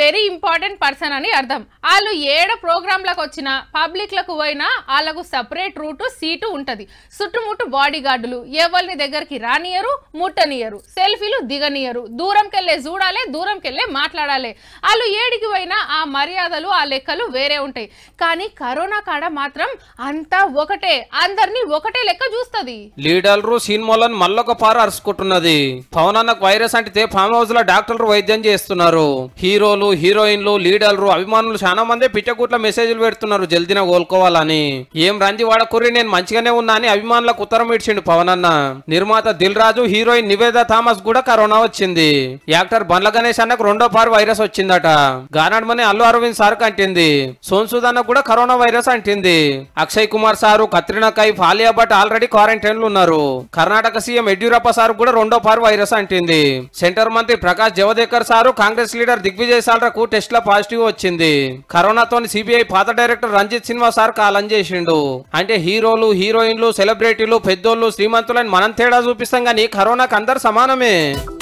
very important person అని అర్థం వాళ్ళు ఏడ ప్రోగ్రాంలకు వచ్చినా పబ్లిక్లకు పోయినా వాళ్ళకు సపరేట్ రూటు సీటు ఉంటది చుట్టుముట్టు బాడీ గార్డులు ఎవరిని దగ్గరికి రానియరు ముట్టనియరు సెల్ఫీలు దిగనియరు దూరంకెళ్ళే చూడాలి దూరంకెళ్ళే మాట్లాడాలి వాళ్ళు ఏడికి పోయినా ఆ మర్యాదలు ఆ లెక్కలు వేరే ఉంటాయి కానీ కరోనా కాడ మాత్రం అంతా ఒకటే అందరినీ ఒకటే లెక్క చూస్తుంది లీడర్లు సినిమాలను మళ్ళొక పార అరుచుకుంటున్నది పవన్ అన్నకు వైరస్ అంటితే ఫామ్ హౌస్ లో డాక్టర్లు వైద్యం చేస్తున్నారు హీరోలు హీరోయిన్లు లీడర్లు అభిమానులు చాలా మంది పిచ్చగుట్ల మెసేజ్లు పెడుతున్నారు జల్దిన కోలుకోవాలని ఏం రంజి వాడకుర్రి నేను మంచిగానే ఉన్నా అని అభిమానులకు ఉత్తరం ఇచ్చిండు పవన్ అన్న నిర్మాత దిల్ రాజు హీరోయిన్ నివేద థామస్ కూడా కరోనా వచ్చింది యాక్టర్ బండ్ల గణేష్ అన్నకు రెండో పారు వైరస్ వచ్చిందట గానాడ్మని అల్లు అరవింద్ సార్ అంటింది సోన్సుద్ అన్న కూడా కరోనా వైరస్ అంటింది Akshay Kumar sir Katrina Kaif Alia Bhatt already quarantine లో ఉన్నారు కర్ణాటక సీఎం యడ్యూరప్ప సార్ కూడా రెండో పారు వైరస్ అంటింది సెంటర్ మంత్రి Prakash Javadekar sir Congress leader Digvijay సాల్రకు టెస్ట్ లో పాజిటివ్ వచ్చింది కరోనాతో సిబిఐ పాత డైరెక్టర్ రంజిత్ సిన్హా సార్ కాలం చేసిండు అంటే హీరోలు హీరోయిన్లు సెలబ్రిటీలు పెద్దోళ్ళు శ్రీమంతులని మనం తేడా చూపిస్తాం కానీ కరోనాకు అందరు సమానమే